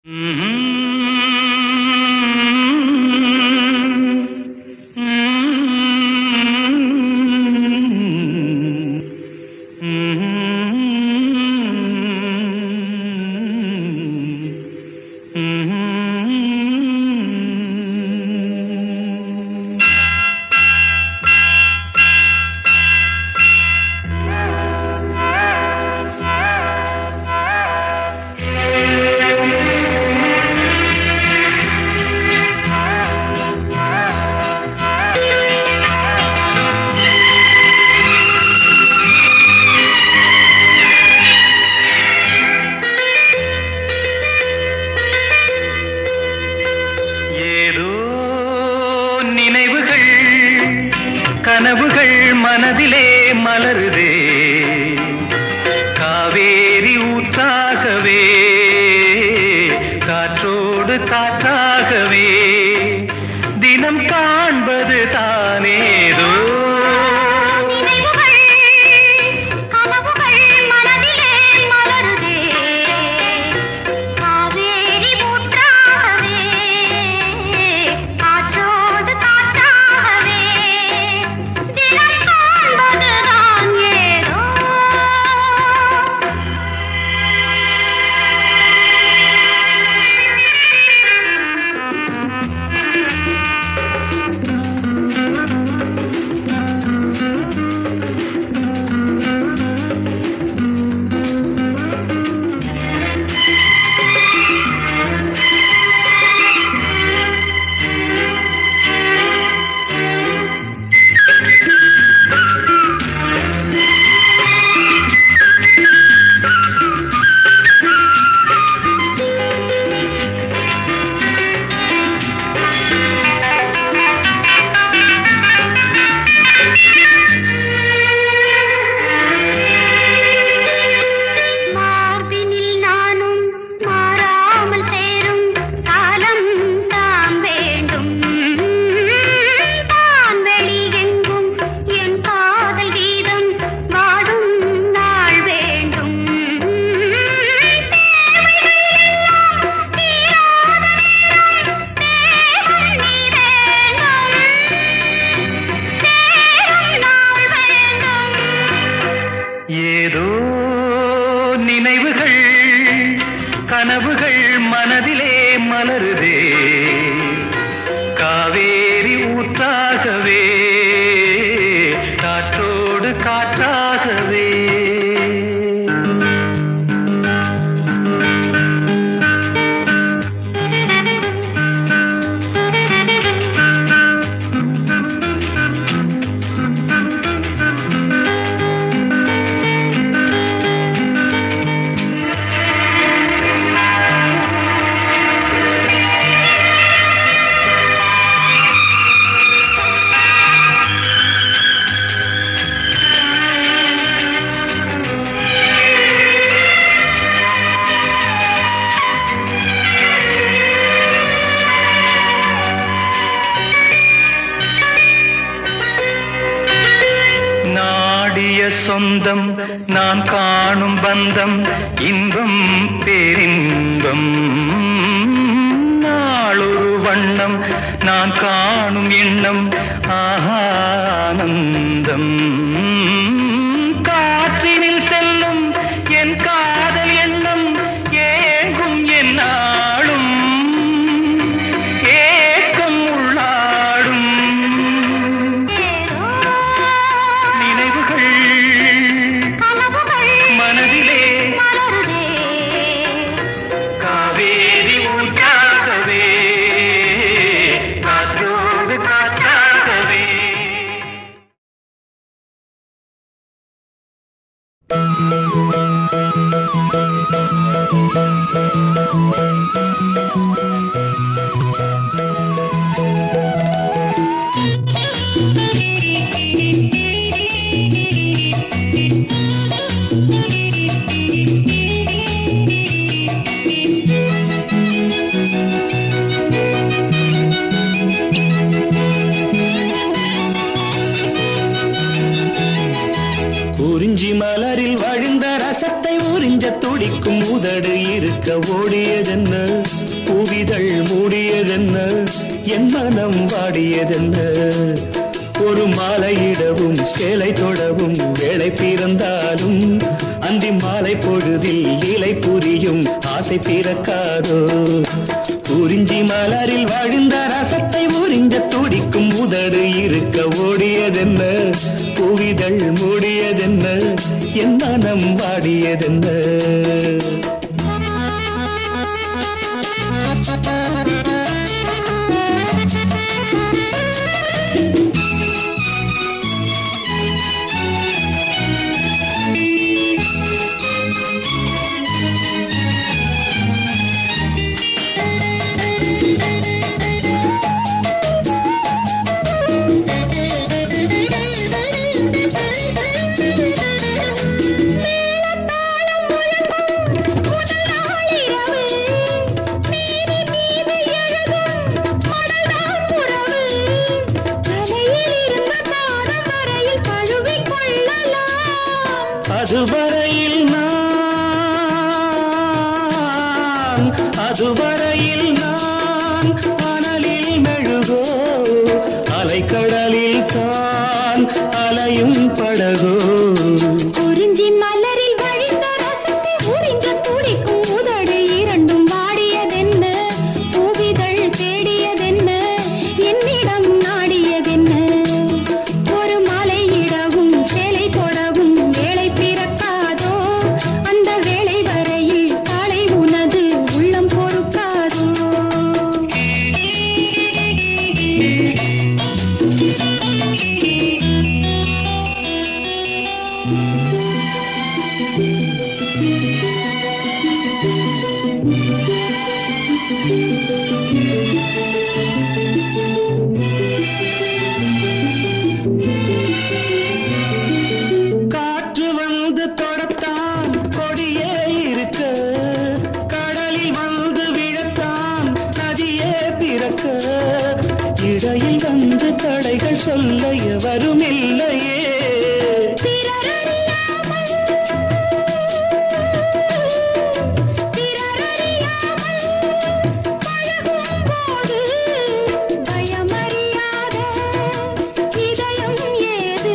ஏதோ நினைவுகள் கனவுகள் மனதிலே மலருதே காவேரி ஊற்றாகவே காற்றோடு காற்றாகவே தினம் காண்பது தானேதோ நினைவுகள் கனவுகள் மனதிலே மலருதே காவேரி ஊற்றாகவே காற்றோடு காற்றாகவே தினம் காண்பதுதான் ஏதோ மார்பினில் நானும் மாறாமல் சேரும் காலம் தான் வேண்டும் தான் வெளியெங்கும் என் காதல் கீதம் வாடும் நாள் வேண்டும் ஏதோ நினைவுகள் கனவுகள் மனதிலே மலருதே காவேரி ஊற்றாகவே காற்றோடு காற்றாகவே நாடிய சொந்தம் நான் காணும் பந்தம் இன்பம் பேரின்பம் நாளொரு வண்ணம் நான் காணும் எண்ணம் ஆனந்தம் காற்றினில் செல்லும் என் காதல் எண்ணம் ஏங்கும் என் நாளும் ஏக்கம் உள்ளாடும் நினைவுகள் கனவுகள் மனதிலே மலருதே காவேரி ஊற்றாகவே காற்றோடு காற்றாகவே இருக்க ஓடியதென்ன பூவிதழ் மூடியதென்ன என் மனம் வாடியதென்ன ஒரு மாலையிடவும் சேலை தொடவும் வேலை பிறந்தாலும் அந்தி மாலை பொழுதில் இலை புரியும் ஆசை பிறக்காதோ குறிஞ்சி மலரில் வாழ்ந்த ரசத்தை உறிஞ்ச துடிக்கும் உதடு இருக்க ஓடியதென்ன பூவிதழ் மூடியதென்ன என் மனம் வாடியதென்ன அதுவரையில் நான் அதுவரையில் நான் அனலில் மெழுகோ அலைக்கடலில் தான் அலையும் படகோ குறிஞ்சி மலரில் வழிந்த ரசத்தை உறிஞ்ச துடிக்கும் உதடு இரண்டும் வாடியதென்ன பூவிதழ் தேடியதென்ன என்னிடம் நாடியதென்ன ஒரு மலை இடவும் சேலை தொடவும் வேலை பிறக்காதோ அந்த வேளை வரையில் காலை உனது உள்ளம் பொறுக்காதோ காற்று வந்து தொடத்தான் கொடியே இருக்க கடலில் வந்து விழத்தான் நதியே பிறக்க இடையில் வந்து தடைகள் சொல்ல எவரும் இல்லையே பயமறியாத இதயம் ஏது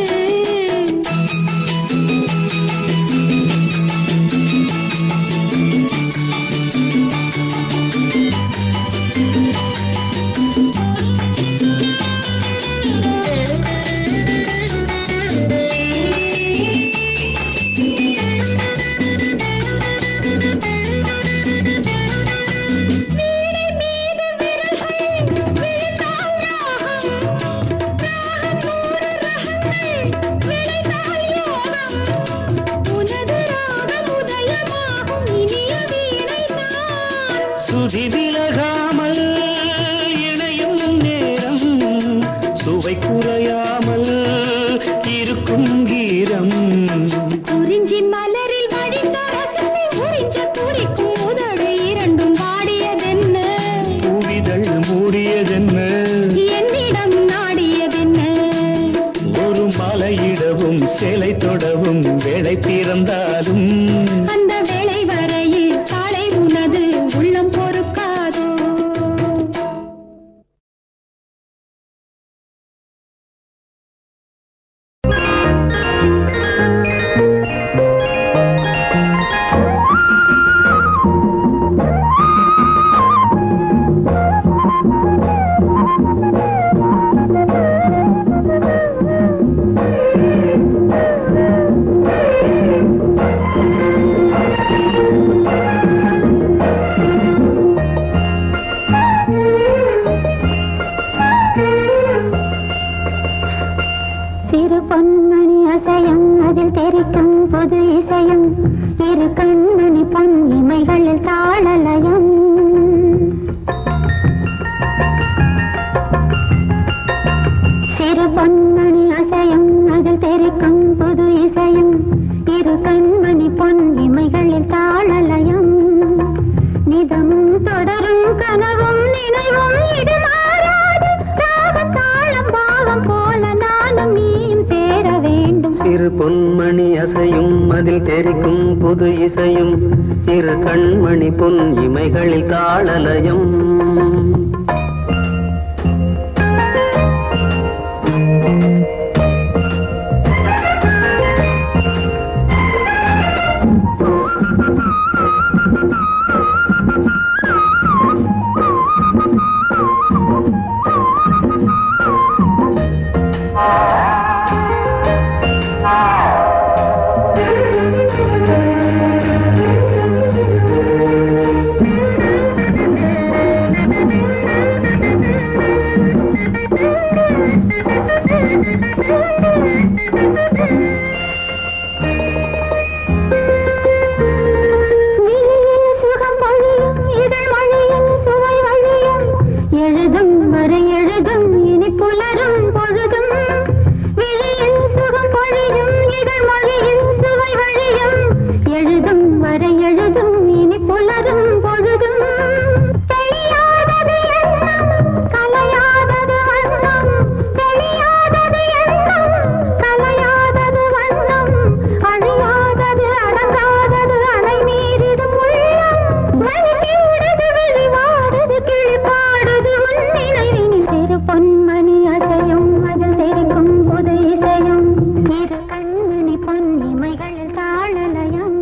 உனது ராகம் உதயமாகும் இனிய வீணைதான் சுதி விலகாமல் இணையும் நேரம் சுவை குறையாமல் இருக்கும் கீரம் குறிஞ்சி மலரில் வடிந்த ரசத்தை உறிஞ்ச துடிக்கும் உதடு இரண்டும் வாடியதென்ன பூவிதழ் மூடியதென்ன என்னிடம் நாடியதென்ன ஒரு மலையிடவும் சேலை தொடவும் வேலை பிறந்தாலும் அந்த வேளை வரையில் காலை உனது உள்ளம் பொறுக்காதோ சிறு பொன்மணி அசையும் அதில் தெரிக்கும் புது இசையும் இரு கண்மணி பொன் இமைகளில் தாளலயம் சிறு பொன்மணி அசையும் அதில் தெரிக்கும் புது இசையும் இரு கண்மணி பொன் இமைகளில் தாளலயம் நிதமும் தொடரும் கனவும் நினைவும் இடுமாறாது ராகம் தாளம் பாவம் போல நானும் நீயும் சேர வேண்டும் சிறு பொன்மணி அசையும் அதில் தெரிக்கும் புது இசையும் இரு கண்மணி பொன் இமைகளில் தாளலயம் விழியில் சுகம் பொழியும் இதழ் மொழியில் சுவை வழியும் எழுதும் வரை எழுதும் இனி புலரும் பொழுதும் விழியில் சுகம் பொழியும் இதழ் மொழியில் சுவை வழியும் எழுதும் வரை எழுதும் இனி புலரும் பொழுதும் தெளியாதது எண்ணம் கலையாதது வண்ணம் தெளியாதது எண்ணம் கலையாதது வண்ணம் அழியாதது அடங்காதது அலை மீறிடும் உள்ளம் வலிக்கிடுது வெளிவாடுது கிழிப்பாடுது உன் நினைவினில் சிறு பொன்மணி அசையும் அதில் தெரிக்கும் புது இசையும் இரு கண்மணி பொன் இமைகளில் தாழலயம்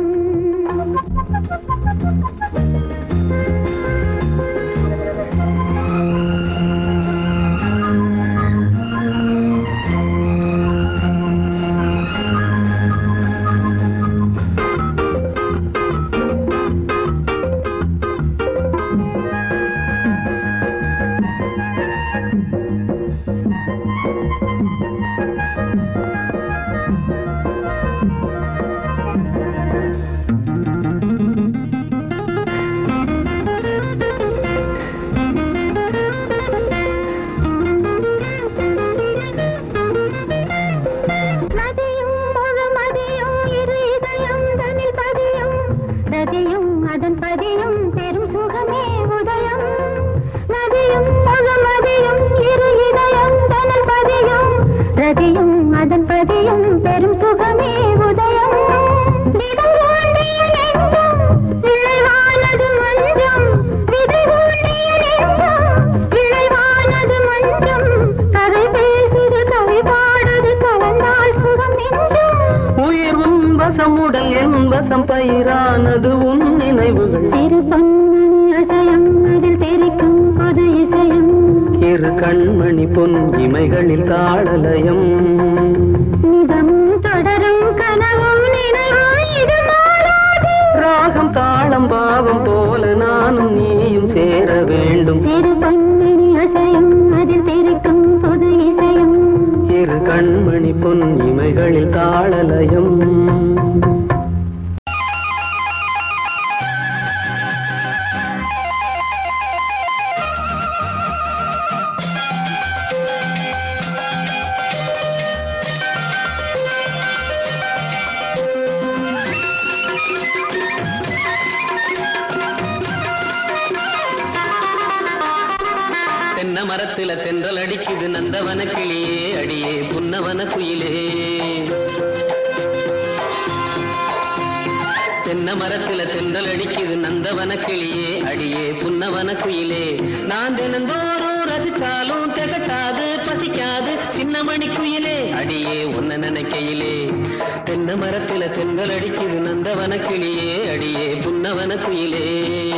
மதியும் முழு மதியும் இரு இதயம் தனில் பதியும் நதியும் அதன் பதியும் பெரும் சுகமே உதயம் நதியும் முழு மதியும் இரு இதயம் தனில் பதியும் ரதியும் அதன் பதியும் பெரும் சுகமே உதயம் விதை ஊண்டிய நெஞ்சம் விளைவானது மஞ்சம் விதை ஊண்டிய நெஞ்சம் விளைவானது மஞ்சம் கதை பேசுது கவி பாடுது கலந்தால் சுகம் நெஞ்சம் உயிர் உன் வசம் உடல் என் வசம் பயிரானது உன் நினைவுகள் சிறு பொன்மணி அசையும் அதில் தெரிக்கும் புது இசையும் இரு கண்மணி பொன் இமைகளில் தாளலயம் நிதமும் தொடரும் கனவும் நினைவும் இது மாறாது ராகம் தாளம் பாவம் போல நானும் நீயும் சேர வேண்டும் சிறு பொன்மணி அசையும் அதில் தெரிக்கும் புது இசையும் இரு கண்மணி பொன் இமைகளில் தாளலயம் தென்னை மரத்துல தென்றல் அடிக்குது நந்தவன கிளியே அடியே புன்னவன குயிலே தென்னை மரத்துல தென்றல் அடிக்குது நந்தவன கிளியே அடியே புன்னவன குயிலே நான் தினந்தோறும் ரசிச்சாலும் திகட்டாது பசிக்காது சின்னமணி குயிலே அடியே உன்ன நினைக்கையிலே தென்னை மரத்துல தென்றல் அடிக்குது நந்தவன கிளியே அடியே புன்னவன குயிலே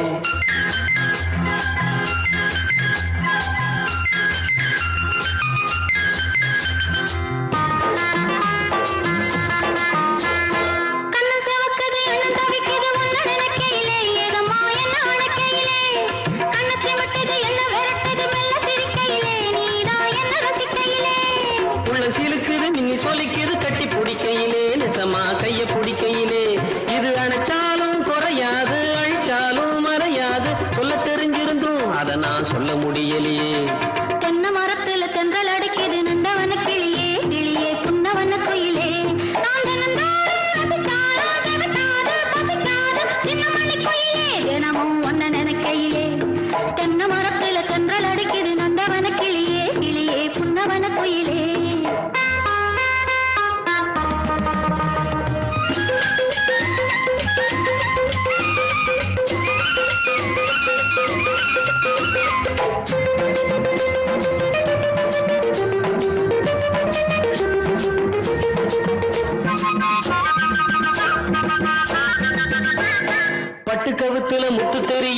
கண்ணம் சிவக்குது எண்ணம் தவிக்குது உன்னை நினைக்கையிலே ஏதம்மா என்ன அணைக்கையிலே கண்ணு சிவக்குது என்ன விரட்டுது மெல்ல சிரிக்கையிலே நீதான் என்ன ரசிக்கையிலே உள்ள சிலுக்குது மின்னி சொலிக்குது கட்டி பிடிக்கையிலே நிசமா கைய பிடிக்கையிலே இது அணைச்சாலும் குறையாது அழிச்சாலும் மறையாது சொல்ல தெரிஞ்சிருந்தும் அதை நான் சொல்ல முடியலையே தென்னை மரத்துல தென்றல் அடிக்குது நந்தவன கிளியே கிளியே புன்னவன குயிலே நான் தினந்தோறும் ரசித்தாலும் திகட்டாது பசிக்காது சின்னமணி குயிலே தினமும் ஒன்ன நினைக்கையிலே தென்னை மரத்துல தென்றல் அடிக்குது நந்தவன கிளியே கிளியே புன்னவன குயிலே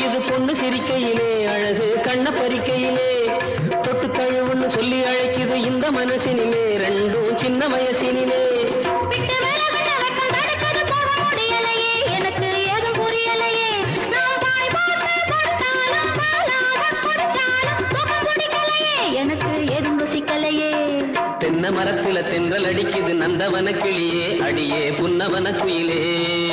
தெரியுது பொண்ணு சிரிக்கையிலே அழகு கண்ண பறிக்கையிலே தொட்டு தழுவுன்னு சொல்லி அழைக்குது இந்த மனசினிலே ரெண்டும் சின்ன வயசினிலே விட்டு விலகுன வெட்கம் தடுக்குது போக முடியலையே எனக்கு ஏதும் புரியலையே நான் வாய் போட்டு கொடுத்தாலும் பாலாக குடிச்சாலும் சுகம் பிடிக்கலையே எனக்கு ஏதும் ருசிக்கலையே தென்னை மரத்துல தென்றல் அடிக்குது நந்தவன கிளியே அடியே புன்னவன குயிலே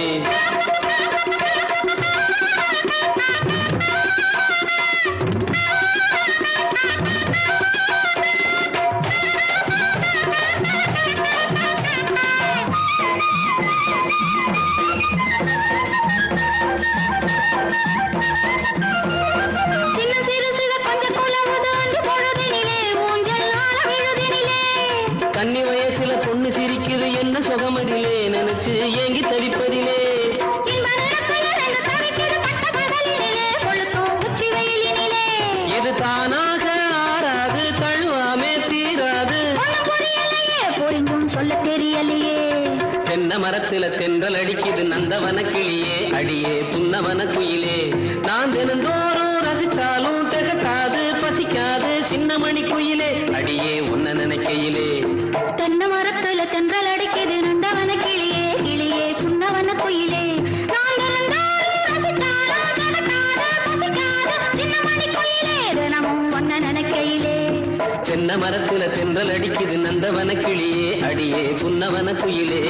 சின்ன சிறு சிறு கொஞ்சம் குலவுது அஞ்சு பொழுதினிலே ஊஞ்சல் ஆட விழுதினிலே கன்னி வயசுல பொண்ணு சிரிக்குது என்ன சுகமதிலே நினைச்சு ஏங்கி தவிப்பதிலே இன்ப நிறத்தில் இரண்டு தவிக்குது பட்ட பகலினிலே கொளுத்தும் உச்சி வெயிலினிலே இது தானாக ஆறாது தழுவாமே தீராது ஒண்ணும் புரியலையே புரிஞ்சும் சொல்ல தெரியலையே தென்னை மரத்துல தென்றல் அடிக்குது நந்தவன கிளியே அடியே புன்னவன குயிலே நான் தினந்தோறும் ரசிச்சாலும் திகட்டாது பசிக்காது சின்ன மணி குயிலே அடியே உன்ன நினைக்கையிலே தென்னை மரத்துல தென்றல் அடிக்குது நந்தவன கிளியே கிளியே புன்னவன குயிலே நான் தினந்தோறும் ரசித்தாலும் திகட்டாது பசிக்காது சின்ன மணி குயிலே தினமும் ஒன்ன நினைக்கையிலே தென்னை மரத்துல தென்றல் அடிக்குது நந்தவன கிளியே அடியே புன்னவன குயிலே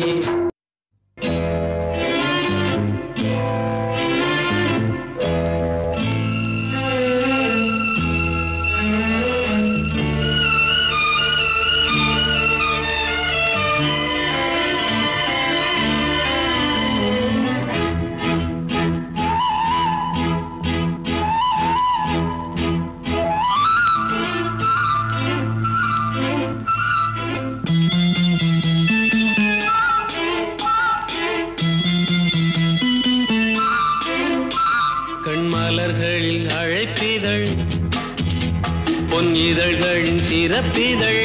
கண்மலர்களில் அழைப்பிதழ் பொன் இதழ்களின் சிறப்பிதழ்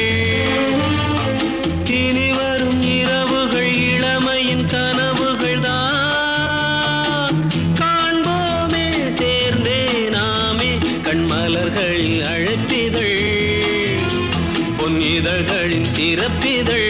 இனி வரும் இரவுகள் இளமையின் கனவுகள் தான் காண்போமே சேர்ந்தே நாமே கண்மலர்களில் அழைப்பிதழ் பொன் இதழ்களின் சிறப்பிதழ்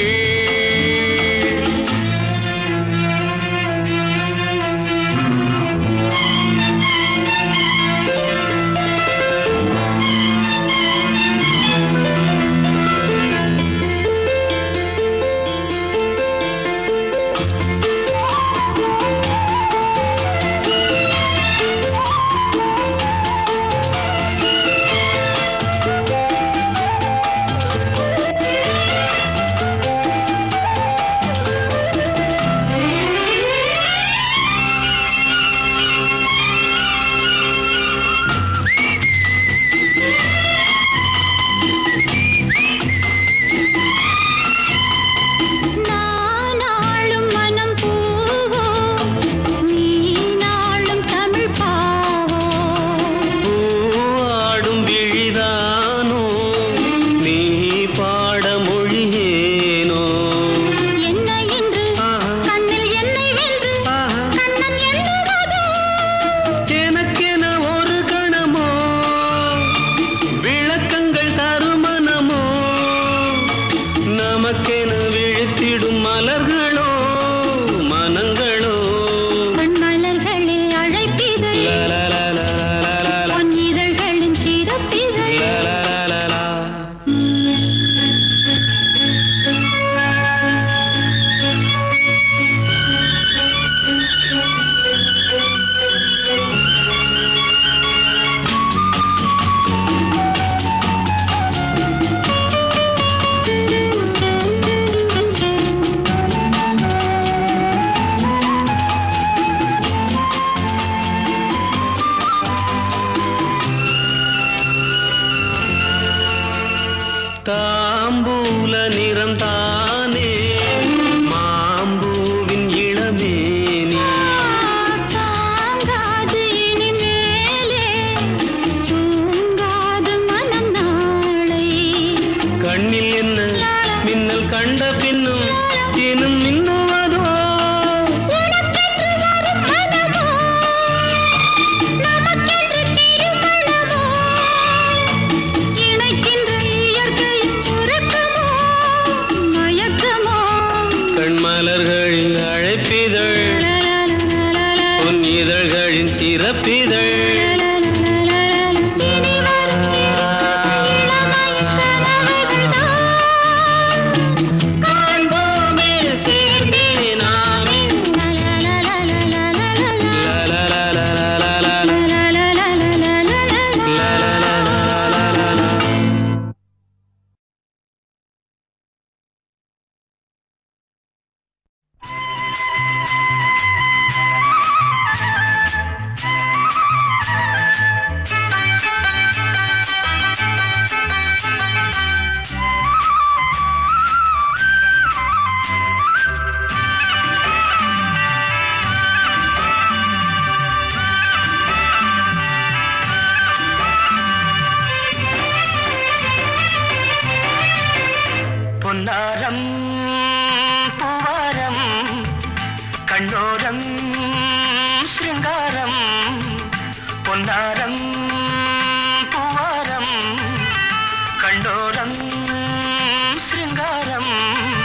பொன்னாரம் பூவாரம் கண்டோரம் சிருங்காரம்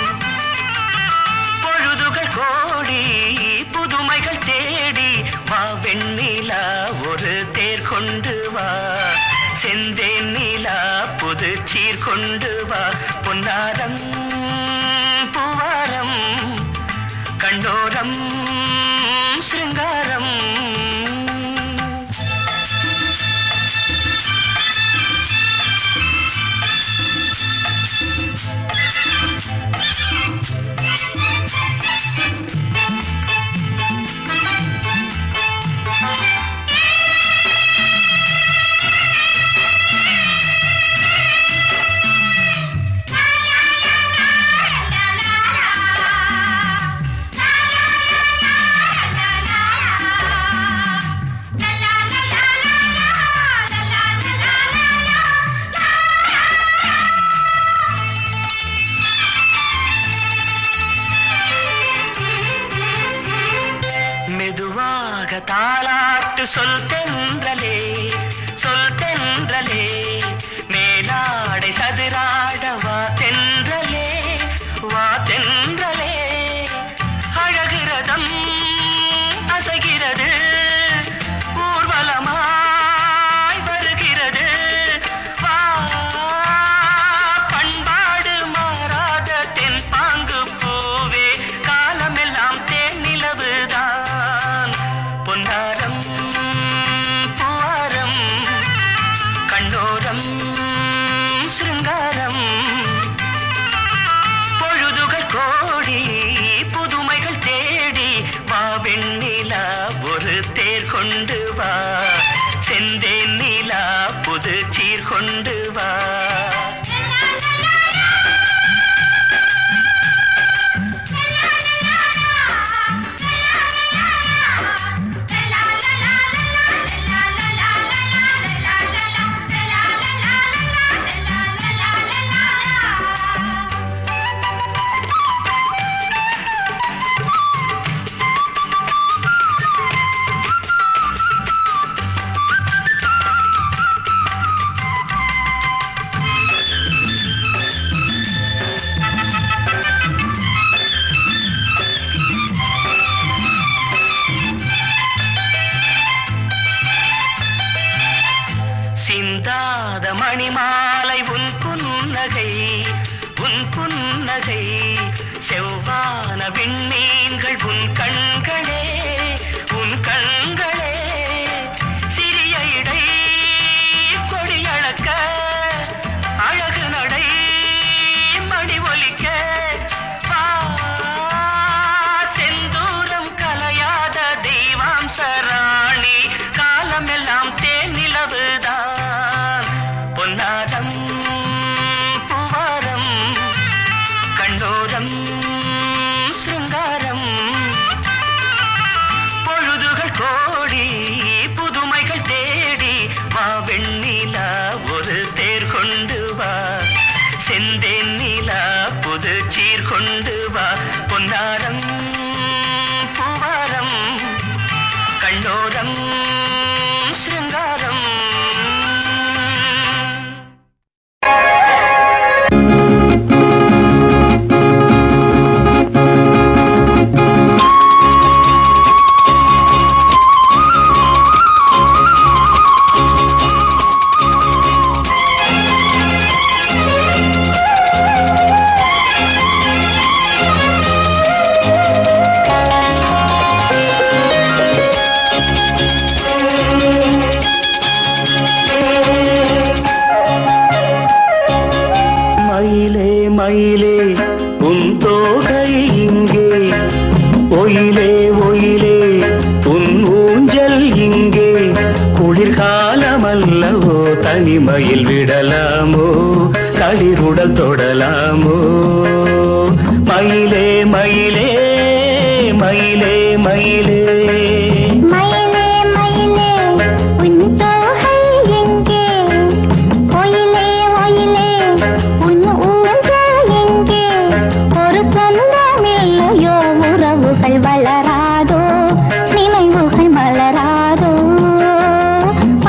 பொழுதுகள் கோடி புதுமைகள் தேடி வா வெண்ணிலா ஒரு தேர் கொண்டு வா செந்தேன் நிலா புது சீர் கொண்டு வா பொன்னாரம் பூவாரம் கண்டோரம் சிருங்காரம் மெதுவாக தாளாட்டு சொல் தென்றலே சொல் தென்றலே மேலாடை சதுராட வா தென்றலே வா தென்றலே அழகிறதம் அசைகிறது ஊர்வலமாய் வருகிறது வா பண்பாடு மாறாத தென் பாங்கு பூவே காலமெல்லாம் தேன் நிலவுதான் பொன்னாரம் பூவாரம் கண்டோரம் சிருங்காரம் பொழுதுகள் கோடி புதுமைகள் தேடி வா வெண்ணிலா ஒரு தேர் கொண்டு வா செந்தேன் நிலா புது சீர் கொண்டு வா சிந்தாத மணிமாலை உன் புன்னகை உன் புன்னகை செவ்வான விண்மீன்கள் உன் கண்களே உன் கண்களே சிறிய இடை கொடியளக்க அழகு நடை மணி ஒலிக்க வா, செந்தூரம் கலையாத தெய்வாம் சராணி காலமெல்லாம் தேன் நிலவுதான் பொன்னாரம் பூவாரம் கண்டோரம் சிருங்காரம் பொழுதுகள் கோடி புதுமைகள் தேடி வா வெண்ணிலா ஒரு தேர் கொண்டு வா செந்தேன் நிலா புது சீர் கொண்டு வா பொன்னாரம் பூவாரம் கண்டோரம் சிருங்காரம் மயிலே மயிலே உன் தோகை இங்கே ஒயிலே ஒயிலே உன் ஊஞ்சல் இங்கே குளிர்காலமல்லவோ தனிமையில் விடலாமோ தளிருடல் தொடலாமோ மயிலே மயிலே மயிலே மயிலே மயிலே மயிலே உன் தோகை எங்கே ஒயிலே ஒயிலே உன் ஊஞ்சல் எங்கே ஒரு சொந்தமில்லையோ உறவுகள் வளராதோ நினைவுகள் மலராதோ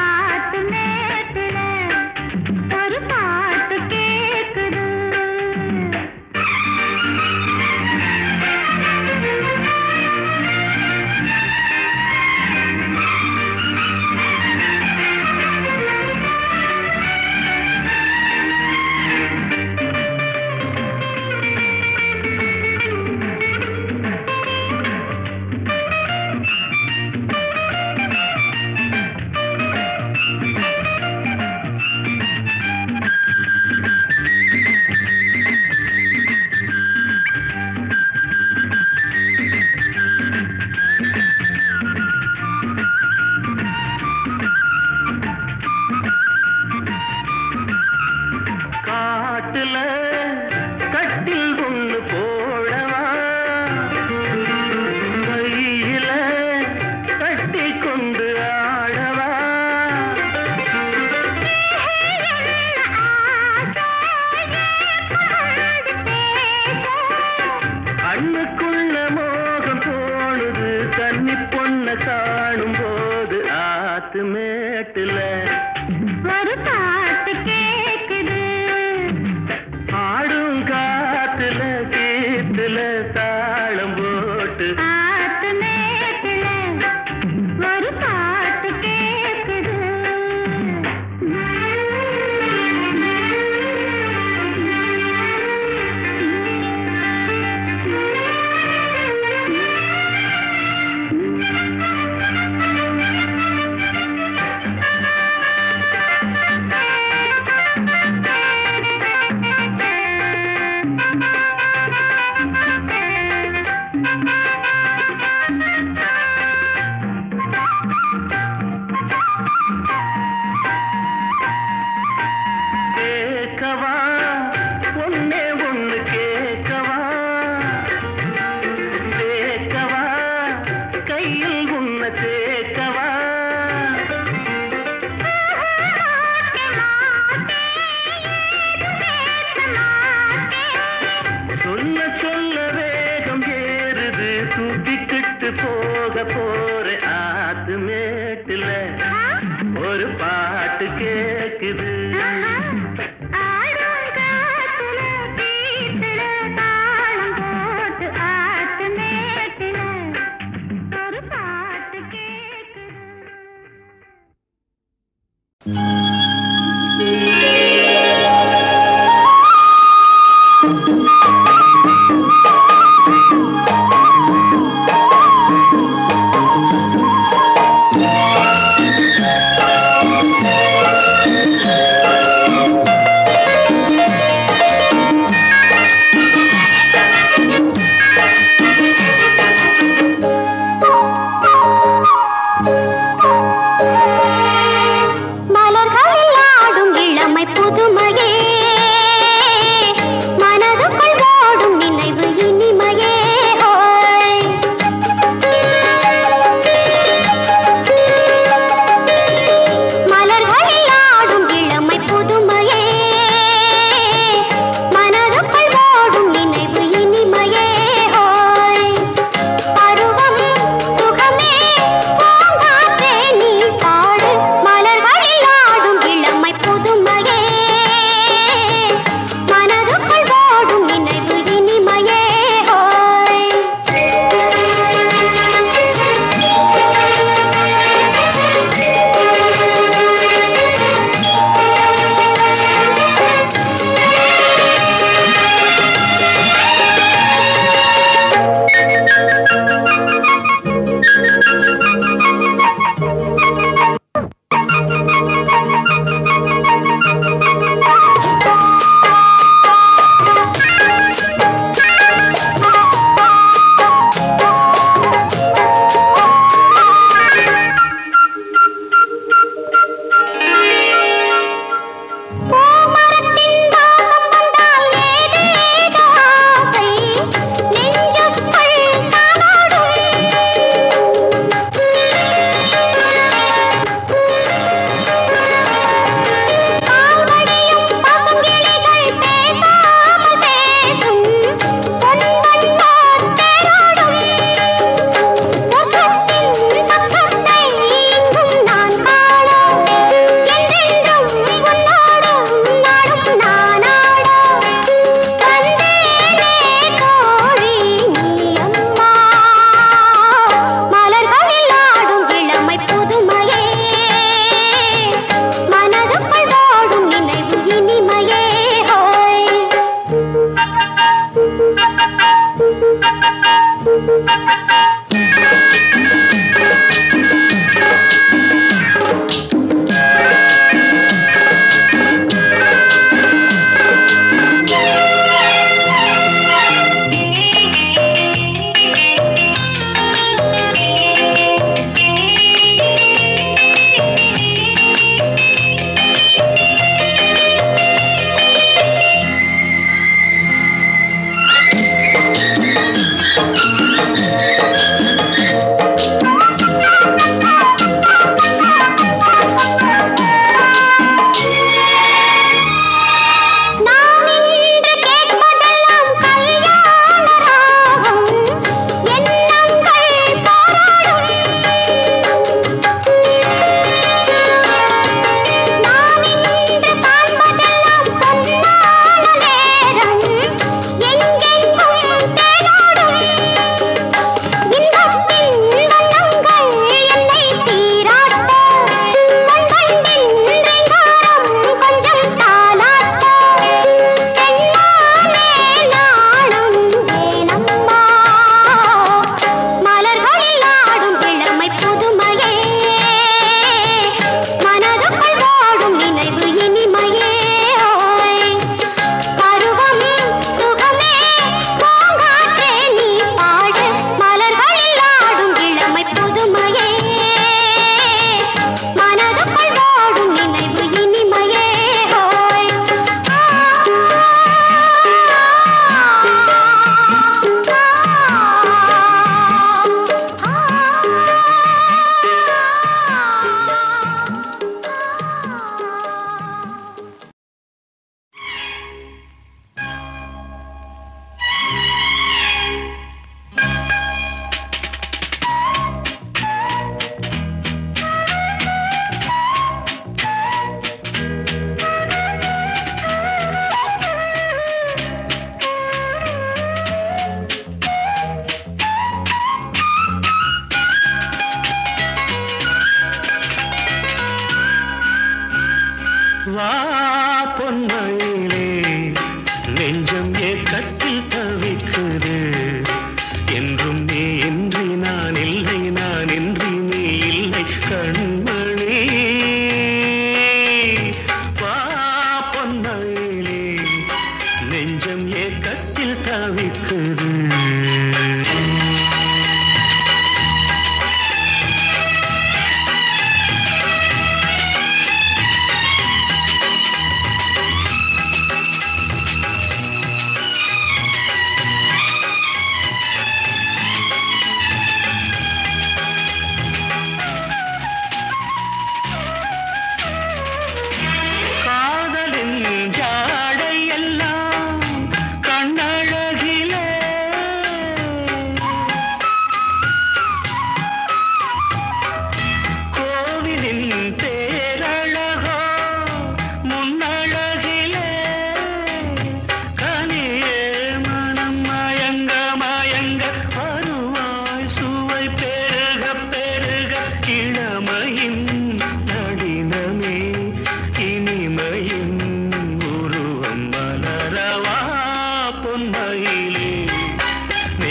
கண்ணுக்குள்ள மோகம் தோணுது கன்னி பொண்ண காணும் போது ஆத்து மேட்டுல ஒரு பாட்டு கேக்குது ஆடும் காத்துல கீத்துல தாளம் போட்டு ஆத்து மேட்டுல ஒரு பாட்டு கேக்குது கேட்கவா ஒன்னே ஒண்ணு கேட்கவா கேட்கவா கையில் உன்னை சேர்க்கவா சொல்ல சொல்ல வேகம் ஏறுது தூக்கிக்கிட்டு போக போற ஆத்து மேட்டுல ஒரு பாட்டு கேக்குது ஆடும் காத்துல கீத்துல தாளம் போட்டு ஆத்து மேட்டுல ஒரு பாட்டு கேக்குது மலர்களில் ஆடும் இளமை புதுமையே மனதுக்குள் ஓடும் நினைவு இனிமையே ஓய் மலர்களில் ஆடும் இளமை புதுமையே மனதுக்குள் ஓடும் நினைவு இனிமையே ஓய் பருவம் சுகமே பூங்காற்றே நீ பாடு மலர்களில் ஆடும் இளமை புதுமையே மனதுக்குள் ஓடும் நினைவு இனிமையே ஓய் பூமரத்தின் வாசம் வந்தால் ஏதேதோ ஆசை நெஞ்சுக்குள் நாடோடும் கால்வழியும் பசுங்கிளிகள் பேசாமல் பேசும் பொன்வண்ணோர் தேரோடும் சொர்க்கத்தின் பக்கத்தை இங்கும் நான் காண என்றென்றும் உன்னோடும் நாடும் நானாட வந்தேனே கோழி நீ அம்மா மலர்களில் ஆடும் இளமை புதுமையே மனதுக்குள் ஓடும் நினைவு இனிமையே ஹோய் ஆ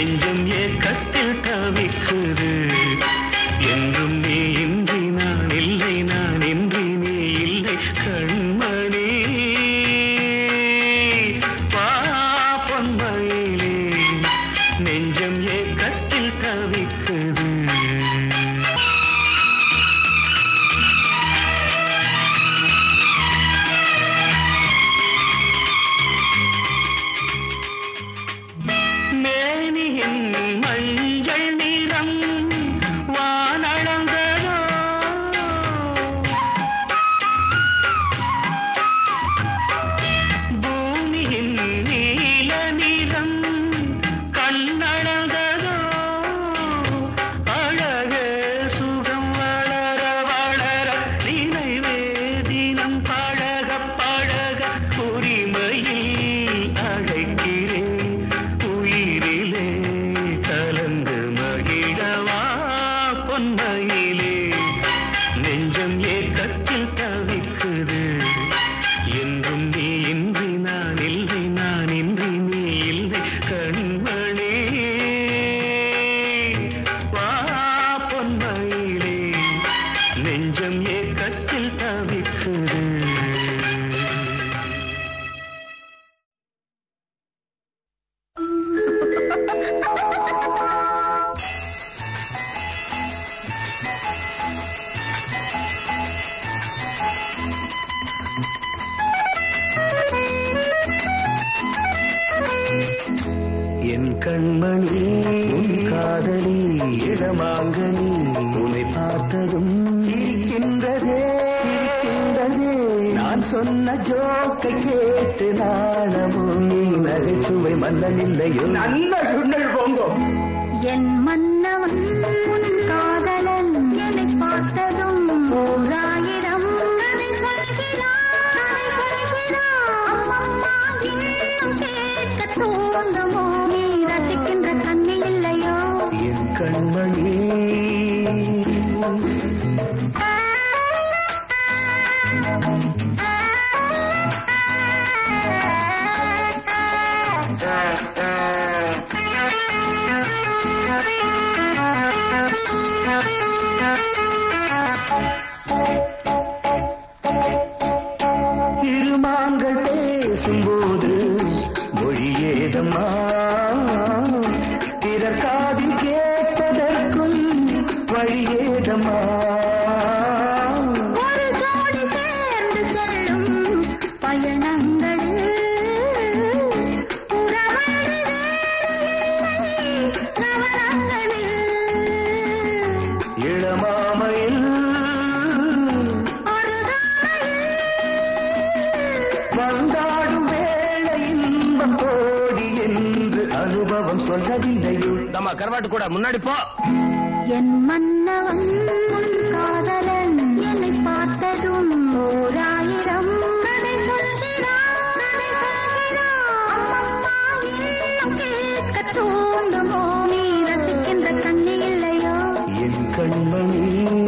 நெஞ்சம் ஏக்கத்தில் தவிக்குது என்றும் நீ இன்றி நான் இல்லை நான் இன்றி நீ இல்லை கண்மணி வா பொன்மயிலே நெஞ்சம் ஏக்கத்தில் தவிக்குது மேனியின் மஞ்சள் நிறம் வானளந்ததோ பூமியின் நீல நிறம் கண்ணளந்ததோ அழகே சுகம் வளர வளர நினைவே தினம் பழக பழக உரிமையில் அழைக்கிறேன் உயிரிலே கலந்து மகிழவா பொன்மையிலே நெஞ்சம் ஏக்கத்தில் தவிக்குது என்றும் நீ இன்றி நான் இல்லை நான் இன்றி நீ இல்லை கண்மணி வா பொன்மையிலே நெஞ்சம் ஏக்கத்தில் தவிக்குது என் கண்மணி உன் காதலி இடமாங்கனி உன்னை பார்த்ததும் சிரிக்கின்றதே சிரிக்கின்றதே நான் சொன்ன ஜோக்கை கேட்டு நாணமும் நீ நகைச்சுவை மன்னன் இல்லையோ நல்ல சுண்ணல் போங்கோ என் மன்னவன் உன் காதலன் என்னை பார்த்ததும் ஓராயிரம் கதை சொல்கிறான் கதை சொல்கிறான் அம்மம்மா இன்னும் கேட்க தூண்டுமோ நீ ரசிக்கின்ற கண்ணி இல்லையோ என் கண்மணி திருமாங்கள் பேசும்போது மொழியேதம்மா பிறர் காதில் கேட்பதற்கும் வழியேதம்மா ஒரு ஜோடி சேர்ந்து செல்லும் பயணங்களில் உறவாடி வேறில்லை கவனங்களில் இளமாமையில் ஒரு வந்தாடும் வேளை இன்பம் கோடி என்று அனுபவம் சொல்லவில்லையோ நம்ம கருவாட்டு கூட முன்னாடி போ என் மன்னவன் உன் காதலன் என்னை பார்த்ததும் ஓராயிரம் கதை சொல்கிறான் கதை சொல்கிறான் அம்மம்மா இன்னும் கேட்க தூண்டுமோ நீ ரசிக்கின்ற கண்ணி இல்லையோ என் கண்மணி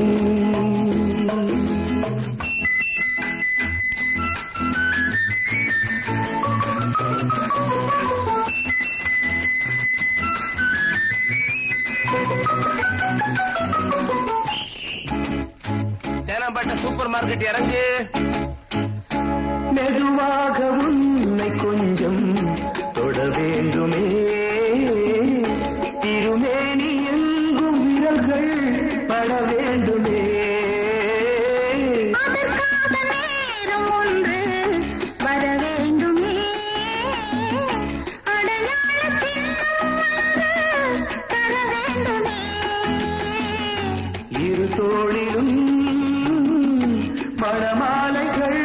தேனாம்பேட்டை சூப்பர் மார்க்கெட் இறங்கு மெதுவாக உன்னை கொஞ்சம் தொட வேண்டுமே திருமேனி எங்கும் விரல்கள் பட வேண்டுமே அதற்காக நேரம் ஒன்று வர வேண்டுமே அடையாள சின்னம் ஒன்று தர வேண்டுமே இரு தோளிலும் மணமாலைகள்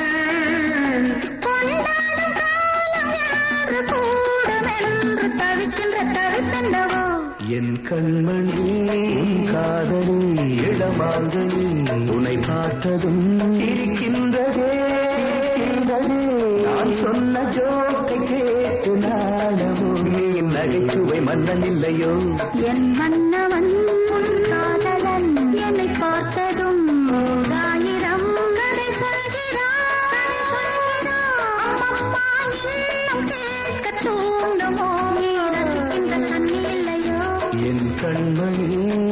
கொண்டாடும் காலம் யாரு கூடுமென்று தவிக்கின்ற தவித்தண்டவோ என் கண்மணி உன் காதலி இடமாங்கனி உன்னை பார்த்ததும் இருக்கின்றதே இருக்கின்றதே. நான் சொன்ன ஜோக்கை கேட்டு நாடவோ நீ நகைச்சுவை மன்னன் இல்லையோ என் மன்னவன் உன் காதலன் என்னை பார்த்ததும் ஓராயிரம் கதை சொல்கிறான் கதை சொல்கிறான் அம்மம்மா இன்னும் கேட்க தூண்டுமோ நீ ரசிக்கின்ற கண்ணி என் கண்மணி